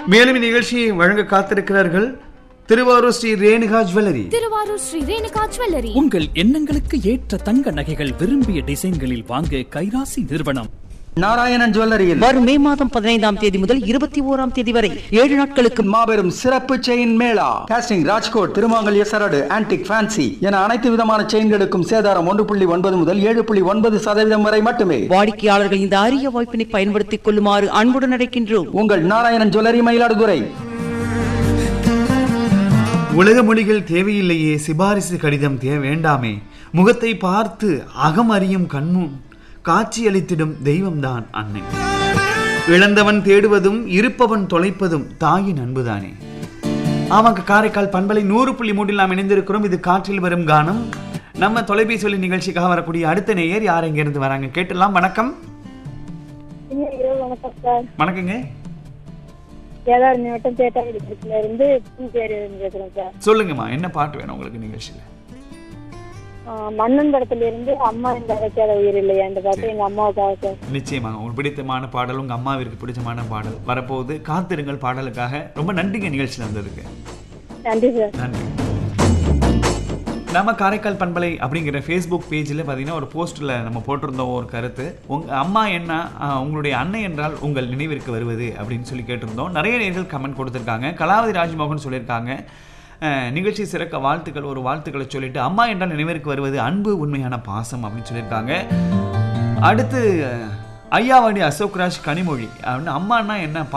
மேலும் இந்நிகழ்ச்சியை வழங்க காத்திருக்கிறார்கள் திருவாரூர் ஸ்ரீ ரேணுகா ஜுவல்லரி திருவாரூர் ஸ்ரீ ரேணுகா ஜுவல்லரி உங்கள் எண்ணங்களுக்கு ஏற்ற தங்க நகைகள் விரும்பிய டிசைன்களில் வாங்க கைராசி நிறுவனம் நாராயணன் ஜுவல்லரியில் வரும் மே மாதம் பதினைந்தாம் தேதி முதல் இருபத்தி ஓராம் தேதி வரை ஏழு நாட்களுக்கு மாபெரும் சிறப்பு செயின் மேளா காஸ்டிங் ராஜ்கோட் திருமாங்கல்ய சரடு ஆன்டிக் ஃபேன்சி என அனைத்து விதமான செயின்களுக்கும் சேதாரம் ஒன்று புள்ளி ஒன்பது முதல் ஏழு புள்ளி ஒன்பது சதவீதம் வரை மட்டுமே வாடிக்கையாளர்கள் இந்த அரிய வாய்ப்பினை பயன்படுத்திக் கொள்ளுமாறு அன்புடன் அழைக்கின்றோம் உங்கள் நாராயணன் ஜுவல்லரி மயிலாடுதுறை உலக மொழிகள் தேவையில்லையே சிபாரிசு கடிதம் தே வேண்டாமே முகத்தை பார்த்து அகம் அறியும் கண்முன் காட்சியளித்திடும் தெய்வம்தான் அன்னை இழந்தவன் தேடுவதும் இருப்பவன் தொலைப்பதும் தாயின் அன்புதானே ஆமாங்க காரைக்கால் பண்பலை நூறு புள்ளி மூன்றில் நாம் இணைந்திருக்கிறோம் இது காற்றில் வரும் கானம் நம்ம தொலைபேசி ஒலி நிகழ்ச்சிக்காக வரக்கூடிய அடுத்த நேயர் யார் இருந்து வராங்க கேட்டலாம் வணக்கம் இனிய இரவு வணக்கம் சார் வணக்கங்க வேதாரண்ய வட்டம் தேட்டாவில இருந்து பேர் பேசுறேன் சார் சொல்லுங்கம்மா என்ன பாட்டு வேணும் உங்களுக்கு நிகழ்ச்சியில் ஆஹ் மன்னன் படத்துல இருந்து அம்மா இந்த அழைக்காத உயிர் இல்லையா இந்த பாட்டு எங்க அம்மாவுக்காக சார் நிச்சயமாக உங்களுக்கு பிடித்தமான பாடல் உங்க அம்மாவிற்கு பிடிச்சமான பாடல் வரப்போகுது காத்திருங்கள் பாடலுக்காக ரொம்ப நன்றிங்க நிகழ்ச்சியில் வந்ததுக்கு நன்றி சார் நன்றி நம்ம காரைக்கால் பண்பலை அப்படிங்கிற ஃபேஸ்புக் பேஜில் பார்த்தீங்கன்னா ஒரு போஸ்ட்டில் நம்ம போட்டிருந்தோம் ஒரு கருத்து உங்கள் அம்மா என்ன ஆஹ், உங்களுடைய அன்னை என்றால் உங்கள் நினைவிற்கு வருவது அப்படின்னு சொல்லி கேட்டிருந்தோம் நிறைய நேர்கள் கமெண்ட் கொடுத்துருக்காங்க கலாவதி ராஜ்மோகன் சொல்லியிருக்காங்க அஹ், நிகழ்ச்சி சிறக்க வாழ்த்துக்கள் ஒரு வாழ்த்துக்களை சொல்லிட்டு அம்மா என்றால் நினைவிற்கு வருவது அன்பு உண்மையான பாசம் அப்படின்னு சொல்லியிருக்காங்க அடுத்து அஹ், ஐயாவாடி அசோக்ராஜ் கனிமொழி அப்படின்னு அம்மானா என்ன